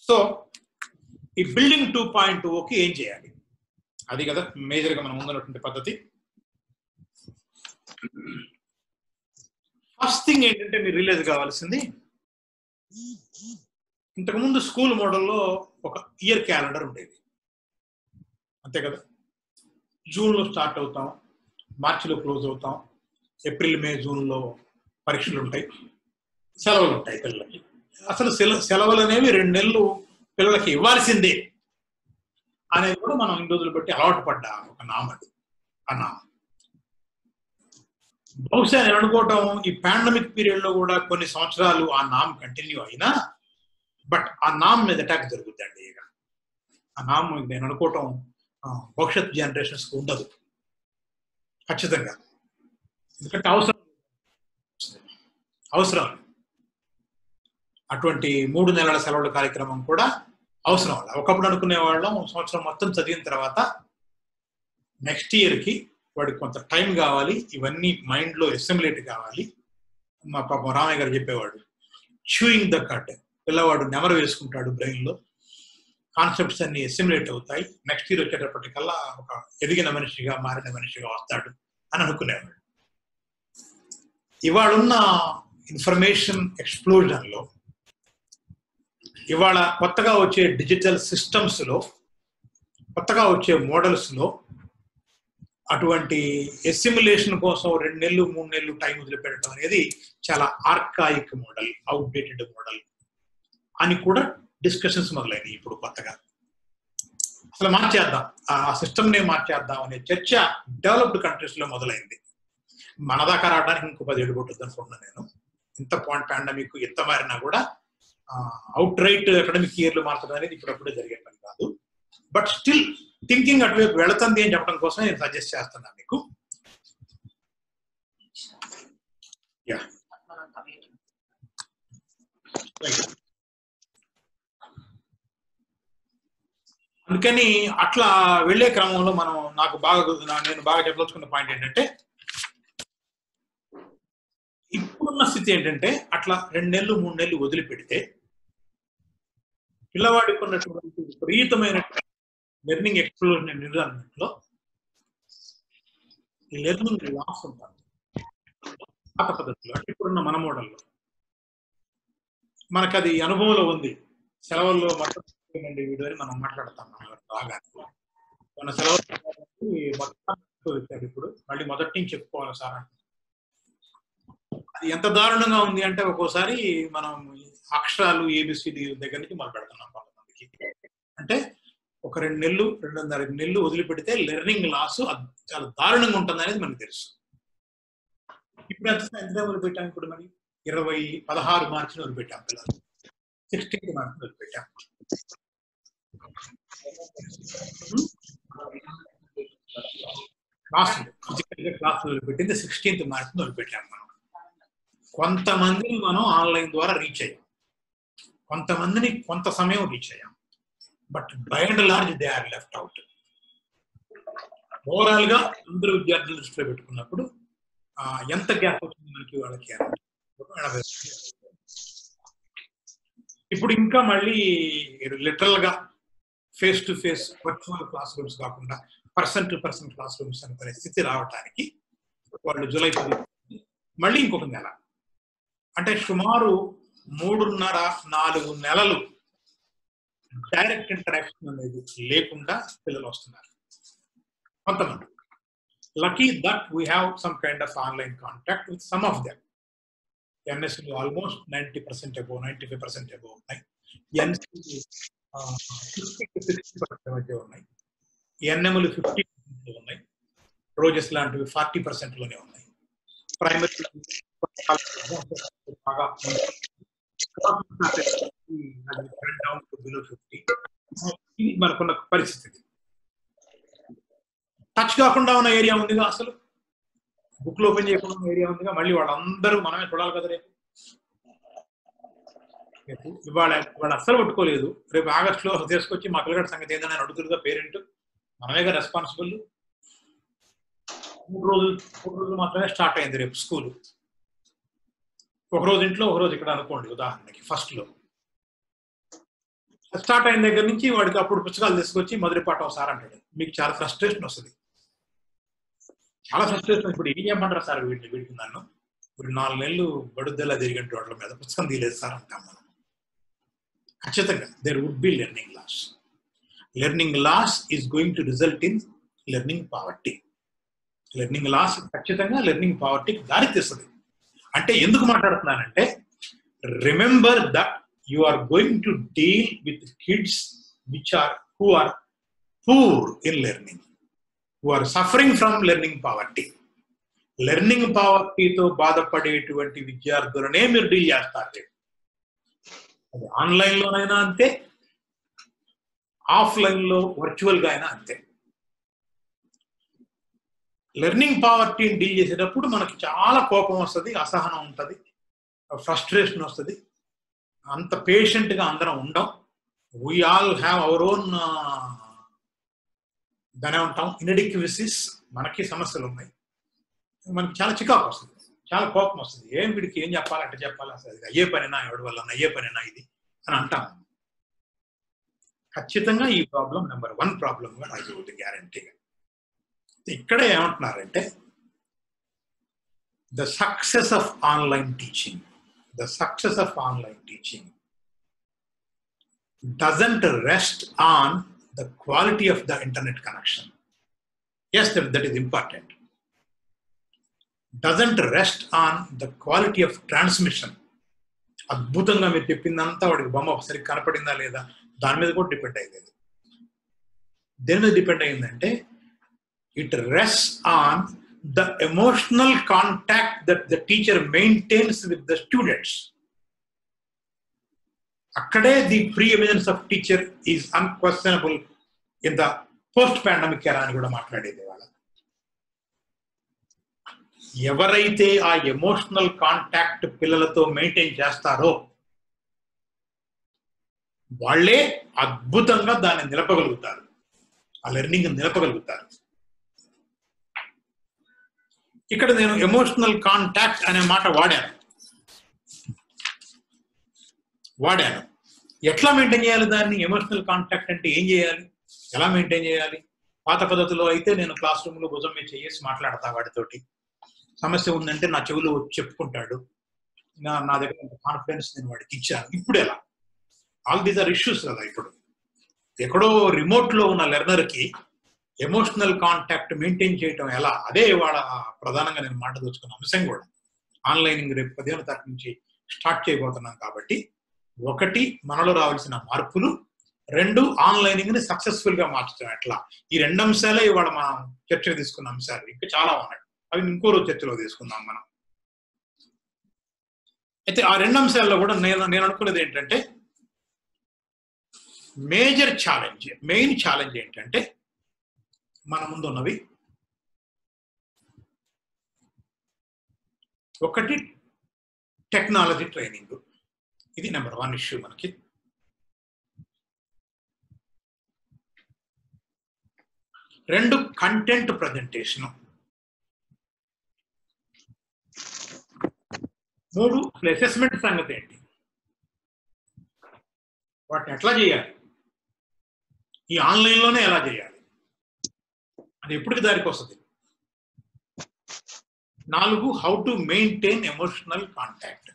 So ఈ building two point టూకి ఏం చేయాలి అది కదా మేజర్గా మనం ముందున్నటువంటి పద్ధతి ఫస్ట్ థింగ్ ఏంటంటే మీరు రిలీజ్ కావాల్సింది ఇంతకుముందు స్కూల్ మోడల్లో ఒక ఇయర్ క్యాలెండర్ ఉండేది అంతే కదా జూన్లో స్టార్ట్ అవుతాం మార్చిలో క్లోజ్ అవుతాం ఏప్రిల్ మే జూన్లో పరీక్షలు ఉంటాయి సెలవులు ఉంటాయి పిల్లలకి అసలు సెల సెలవులు అనేవి రెండు నెలలు పిల్లలకి ఇవ్వాల్సిందే అనేది కూడా మనం ఇన్ని రోజులు బట్టి అలవాటు పడ్డా ఒక నామ అది ఆ నామం బహుశా నేను అనుకోవటం ఈ పాండమిక్ పీరియడ్ లో కూడా కొన్ని సంవత్సరాలు ఆ నామ్ కంటిన్యూ అయినా బట్ ఆ నామ్ మీద అటాక్ జరుగుద్దండి ఇక ఆ నామ్ నేను అనుకోవటం ఆ, భవిష్యత్ జనరేషన్స్ కు ఉండదు ఖచ్చితంగా ఎందుకంటే అవసరం అవసరం అటువంటి మూడు నెలల సెలవుల కార్యక్రమం కూడా అవసరం అలా ఒకప్పుడు అనుకునే వాళ్ళం సంవత్సరం మొత్తం చదివిన తర్వాత నెక్స్ట్ ఇయర్కి వాడికి కొంత టైం కావాలి ఇవన్నీ మైండ్లో ఎస్టిములేట్ కావాలి మా పాపం రామయ్య గారు చెప్పేవాడు చూయింగ్ ద కట్ పిల్లవాడు నెమరు వేసుకుంటాడు బ్రెయిన్లో కాన్సెప్ట్స్ అన్ని ఎస్టిములేట్ అవుతాయి నెక్స్ట్ ఇయర్ వచ్చేటప్పటికల్లా ఒక ఎదిగిన మనిషిగా మారిన మనిషిగా వస్తాడు అని అనుకునేవాడు ఇవాళున్న ఇన్ఫర్మేషన్ ఎక్స్ప్లోజన్లో ఇవాళ కొత్తగా వచ్చే డిజిటల్ సిస్టమ్స్లో కొత్తగా వచ్చే మోడల్స్లో అటువంటి ఎస్టిములేషన్ కోసం రెండు నెలలు మూడు నెలలు టైం వదిలిపెట్టడం అనేది చాలా ఆర్కాయిక్ మోడల్ అవుట్డేటెడ్ మోడల్ అని కూడా డిస్కషన్స్ మొదలైనవి ఇప్పుడు కొత్తగా అసలు మార్చేద్దాం ఆ సిస్టమ్ నే మార్చేద్దాం అనే చర్చ డెవలప్డ్ కంట్రీస్ లో మొదలైంది మన దాకా రావడానికి ఇంకో పది ఏడు పట్టుద్ది అనుకుంటున్నాను నేను ఇంత పాయింట్ పాండమిక్ ఎంత మారినా కూడా అవుట్ రైట్ అకాడమిక్ ఇయర్లు మార్చడం అనేది ఇప్పుడప్పుడే జరిగే పని కాదు బట్ స్టిల్ థింకింగ్ అటువైపు వెళుతుంది అని చెప్పడం కోసం నేను సజెస్ట్ చేస్తున్నాను మీకు యా అందుకని అట్లా వెళ్ళే క్రమంలో మనం నాకు బాగా గుర్తు- నా- నేను బాగా చెప్పదలుచుకున్న పాయింట్ ఏంటంటే ఇప్పుడున్న స్థితి ఏంటంటే అట్లా రెండు నెలలు మూడు నెలలు వదిలిపెడితే పిల్లవాడికి ఉన్నటువంటి విపరీతమైన లెర్నింగ్ ఎక్స్ప్లోజన్ ఎన్విరాన్మెంట్ లో లెర్నింగ్ లాస్ ఉంటుంది పాత పద్ధతిలో అంటే ఇప్పుడున్న మన మోడల్లో మనకు అది అనుభవంలో ఉంది సెలవుల్లో మొత్తం అండి వీడియో అని మనం మాట్లాడతాం మనం బాగా మన సెలవు మొత్తం వచ్చారు ఇప్పుడు మళ్ళీ మొదటి నుంచి చెప్పుకోవాలి సార్ అంటే అది ఎంత దారుణంగా ఉంది అంటే ఒక్కోసారి మనం అక్షరాలు ఏబిసిడి దగ్గర నుంచి మొదలు పెడుతున్నాం కొంతమందికి అంటే ఒక రెండు నెలలు రెండున్నర నెలలు వదిలిపెడితే లెర్నింగ్ లాస్ చాలా దారుణంగా ఉంటుంది అనేది మనకు తెలుసు ఇప్పుడు ఎంత ఎంత వదిలిపెట్టాం ఇప్పుడు మరి ఇరవై పదహారు మార్చిని వదిలిపెట్టాం పిల్లలు సిక్స్టీన్త్ మార్చి వదిలిపెట్టాం క్లాస్ ఫిజికల్ గా క్లాస్ వదిలిపెట్టింది సిక్స్టీన్త్ మార్చి వదిలిపెట్టాం మనం కొంతమందిని మనం ఆన్లైన్ ద్వారా రీచ్ అయ్యాం కొంతమందిని కొంత సమయం రీచ్ అయ్యాం but by and large they are left out overall గా అందరూ విద్యార్థులు దృష్టిలో పెట్టుకున్నప్పుడు ఆ, ఎంత గ్యాప్ వచ్చింది మనకి వాళ్ళకి ఎనభై ఇప్పుడు ఇంకా మళ్ళీ లిటరల్ గా face to face virtual classrooms కాకుండా person to person classrooms అనే పరిస్థితి రావటానికి వాళ్ళు జూలై పది మళ్ళీ ఇంకొక నెల అంటే సుమారు మూడున్నర నాలుగు నెలలు డైరెక్ట్ ఇంటరాక్షన్ అనేది లేకుండా పిల్లలు వస్తున్నారు కొంతమంది lucky that we have some kind of online contact with some of them ఎన్ఎస్లు almost ninety percent above ninety five percent above ఉన్నాయి ఎన్సీ ఫిఫ్టీ సిక్స్టీ పర్సెంట్ మధ్య ఉన్నాయి ఎన్ఎంలు ఫిఫ్టీ ఉన్నాయి రోజెస్ లాంటివి ఫార్టీ పర్సెంట్ లోనే ఉన్నాయి ప్రైమరీ బాగా డౌన్ టు బిలో ఫిఫ్టీ ఇది మనకున్న పరిస్థితి టచ్ కాకుండా ఉన్న ఏరియా ఉందిగా అసలు బుక్ లో ఓపెన్ చేయకుండా ఉన్న ఏరియా ఉందిగా మళ్ళీ వాళ్ళందరూ మనమే చూడాలి కదా రేపు రేపు ఇవాళ ఇవాళ అస్సలు పట్టుకోలేదు రేపు ఆగస్టులో తీసుకొచ్చి మా పిల్లగాడి సంగతి ఏందని అడుగుతుందిగా పేరెంట్ మనమేగా రెస్పాన్సిబుల్ మూడు రోజులు మూడు రోజులు మాత్రమే స్టార్ట్ అయింది రేపు స్కూల్ ఒక రోజు ఇంట్లో ఒక రోజు ఇక్కడ అనుకోండి ఉదాహరణకి ఫస్ట్ లో స్టార్ట్ అయిన దగ్గర నుంచి వాడికి అప్పుడు పుస్తకాలు తీసుకొచ్చి మొదటి పాఠం సార్ అంటాడు మీకు చాలా ఫ్రస్ట్రేషన్ వస్తుంది చాలా ఫ్రస్ట్రేషన్ ఇప్పుడు ఏం చేయమంటారు సార్ వీటిని వీటికి నన్ను ఇప్పుడు నాలుగు నెలలు బడుద్దెలా తిరిగిన రోడ్ల మీద పుస్తకం తీయలేదు సార్ అంటాం మనం ఖచ్చితంగా there would be learning loss learning loss is going to result in learning poverty learning loss ఖచ్చితంగా లెర్నింగ్ పావర్టీకి దారి తీస్తుంది అంటే ఎందుకు మాట్లాడుతున్నానంటే remember that you are going to deal with kids which are who are poor in learning who are suffering from learning poverty learning పావర్టీతో బాధపడేటువంటి విద్యార్థులనే మీరు డీల్ చేస్తారు రేపు. అది ఆన్లైన్ లోనైనా అంతే ఆఫ్లైన్ లో వర్చువల్ గా అయినా అంతే లెర్నింగ్ పావర్టీని డీల్ చేసేటప్పుడు మనకి చాలా కోపం వస్తుంది అసహనం ఉంటుంది ఫ్రస్ట్రేషన్ వస్తుంది అంత పేషెంట్ గా అందరం ఉండం we all have our own దానే ఉంటాం ఇన్ఎడిక్విసిస్ మనకి సమస్యలు ఉన్నాయి మనకి చాలా చికాకు వస్తుంది చాలా కోపం వస్తుంది ఏం వీడికి ఏం చెప్పాలంటే చెప్పాలి అసలు ఇది అయ్యే పనినా ఎవడి వల్ల అయ్యే పనినా ఇది అని అంటాం ఖచ్చితంగా ఈ ప్రాబ్లం నెంబర్ వన్ ప్రాబ్లంగా నాకు ఉంది గ్యారంటీగా ఇక్కడ ఏమంటున్నారంటే the success of online teaching the success of online teaching doesn't rest on the quality of the internet connection yes that that is important doesn't rest on the quality of transmission అద్భుతంగా మీరు చెప్పిందంతా వాడికి బొమ్మ సరిగ్గా కనపడిందా లేదా దాని మీద కూడా డిపెండ్ అయ్యేది దేని మీద డిపెండ్ అయిందంటే it rest on the emotional contact that the teacher maintains with the students అక్కడే the preeminence of teacher is unquestionable in the post pandemic era అని కూడా మాట్లాడేది వాళ్ళ ఎవరైతే ఆ ఎమోషనల్ కాంటాక్ట్ పిల్లలతో మెయింటైన్ చేస్తారో వాళ్ళే అద్భుతంగా దాన్ని నిలపగలుగుతారు ఆ లెర్నింగ్ నిలపగలుగుతారు ఇక్కడ నేను ఎమోషనల్ కాంటాక్ట్ అనే మాట వాడాను వాడాను ఎట్లా మెయింటైన్ చేయాలి దాన్ని ఎమోషనల్ కాంటాక్ట్ అంటే ఏం చేయాలి ఎలా మెయింటైన్ చేయాలి పాత పద్ధతిలో అయితే నేను క్లాస్ రూమ్ లో భుజం మీద చేసి మాట్లాడతా వాడితోటి సమస్య ఉందంటే నా చెవులు చెప్పుకుంటాడు నా నా దగ్గర కాన్ఫిడెన్స్ నేను వాడికి ఇచ్చాను ఇప్పుడు ఎలా ఆల్ దీస్ ఆర్ ఇష్యూస్ కదా ఇప్పుడు ఎక్కడో రిమోట్ లో ఉన్న లెర్నర్ కి ఎమోషనల్ కాంటాక్ట్ మెయింటైన్ చేయటం ఎలా అదే ఇవాళ ప్రధానంగా నేను మాట్లాడుచుకున్న అంశం కూడా ఆన్లైనింగ్ రేపు పదిహేను తారీఖు నుంచి స్టార్ట్ చేయబోతున్నాం కాబట్టి ఒకటి మనలో రావాల్సిన మార్పులు రెండు ఆన్లైనింగ్ ని సక్సెస్ఫుల్ గా మార్చడం ఎట్లా ఈ రెండు అంశాలే ఇవాళ మనం చర్చకు తీసుకున్న అంశాలు ఇంకా చాలా ఉన్నాయి అవి ఇంకో రోజు చర్చలో తీసుకుందాం మనం అయితే ఆ రెండు అంశాల్లో కూడా నేను నేను అనుకున్నది ఏంటంటే మేజర్ ఛాలెంజ్ మెయిన్ ఛాలెంజ్ ఏంటంటే మన ముందు ఉన్నవి ఒకటి టెక్నాలజీ ట్రైనింగ్ ఇది నెంబర్ వన్ ఇష్యూ మనకి రెండు కంటెంట్ ప్రజెంటేషన్ మూడు అసెస్మెంట్ సంగతి ఏంటి వాటిని ఎట్లా చేయాలి ఈ ఆన్లైన్లోనే ఎలా చేయాలి అది ఎప్పటికి దారికి వస్తుంది నాలుగు how to maintain emotional contact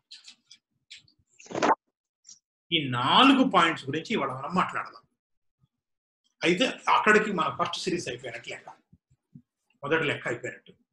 ఈ నాలుగు పాయింట్స్ గురించి ఇవాళ మనం మాట్లాడదాం అయితే అక్కడికి మన ఫస్ట్ సిరీస్ అయిపోయినట్టు లెక్క మొదటి లెక్క అయిపోయినట్టు